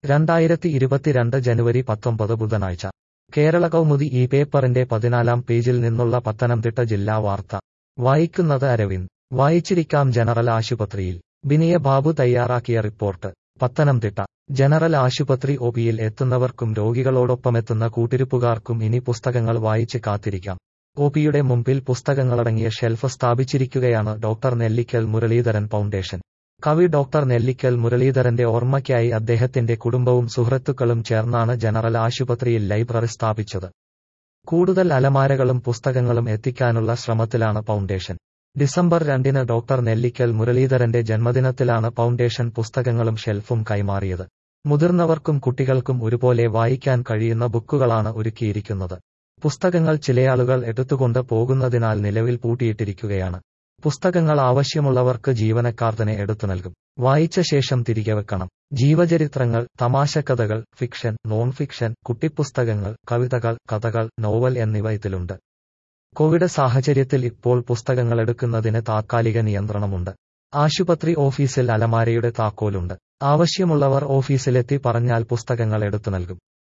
രണ്ടായിരത്തി ഇരുപത്തിരണ്ട് ജനുവരി പത്തൊമ്പത് ബുധനാഴ്ച കേരള കൗമുദി ഈ പേപ്പറിന്റെ പതിനാലാം പേജിൽ നിന്നുള്ള പത്തനംതിട്ട ജില്ലാ വാർത്ത വായിക്കുന്നത് അരവിന്ദ് വായിച്ചിരിക്കാം ജനറൽ ആശുപത്രിയിൽ ബിനിയ ബാബു തയ്യാറാക്കിയ റിപ്പോർട്ട് പത്തനംതിട്ട ജനറൽ ആശുപത്രി ഒപിയിൽ എത്തുന്നവർക്കും രോഗികളോടൊപ്പമെത്തുന്ന കൂട്ടിരിപ്പുകാർക്കും ഇനി പുസ്തകങ്ങൾ വായിച്ച് കാത്തിരിക്കാം ഒപിയുടെ മുമ്പിൽ പുസ്തകങ്ങളടങ്ങിയ ഷെൽഫ് സ്ഥാപിച്ചിരിക്കുകയാണ് ഡോക്ടർ നെല്ലിക്കൽ മുരളീധരൻ ഫൗണ്ടേഷൻ കവി ഡോക്ടർ നെല്ലിക്കൽ മുരളീധരന്റെ ഓർമ്മയ്ക്കായി അദ്ദേഹത്തിന്റെ കുടുംബവും സുഹൃത്തുക്കളും ചേർന്നാണ് ജനറൽ ആശുപത്രിയിൽ ലൈബ്രറി സ്ഥാപിച്ചത് കൂടുതൽ അലമാരകളും പുസ്തകങ്ങളും എത്തിക്കാനുള്ള ശ്രമത്തിലാണ് ഫൗണ്ടേഷൻ ഡിസംബർ രണ്ടിന് ഡോക്ടർ നെല്ലിക്കൽ മുരളീധരന്റെ ജന്മദിനത്തിലാണ് ഫൗണ്ടേഷൻ പുസ്തകങ്ങളും ഷെൽഫും കൈമാറിയത് മുതിർന്നവർക്കും കുട്ടികൾക്കും ഒരുപോലെ വായിക്കാൻ കഴിയുന്ന ബുക്കുകളാണ് ഒരുക്കിയിരിക്കുന്നത് പുസ്തകങ്ങൾ ചിലയാളുകൾ എടുത്തുകൊണ്ട് പോകുന്നതിനാൽ നിലവിൽ പൂട്ടിയിട്ടിരിക്കുകയാണ് പുസ്തകങ്ങൾ ആവശ്യമുള്ളവർക്ക് ജീവനക്കാർ തന്നെ എടുത്തു നൽകും വായിച്ച ശേഷം തിരികെ വെക്കണം ജീവചരിത്രങ്ങൾ തമാശക്കഥകൾ ഫിക്ഷൻ നോൺ ഫിക്ഷൻ കുട്ടിപ്പുസ്തകങ്ങൾ കവിതകൾ കഥകൾ നോവൽ എന്നിവ ഇതിലുണ്ട് കോവിഡ് സാഹചര്യത്തിൽ ഇപ്പോൾ പുസ്തകങ്ങൾ എടുക്കുന്നതിന് താത്കാലിക നിയന്ത്രണമുണ്ട് ആശുപത്രി ഓഫീസിൽ അലമാരയുടെ താക്കോലുണ്ട് ആവശ്യമുള്ളവർ ഓഫീസിലെത്തി പറഞ്ഞാൽ പുസ്തകങ്ങൾ എടുത്തു നൽകും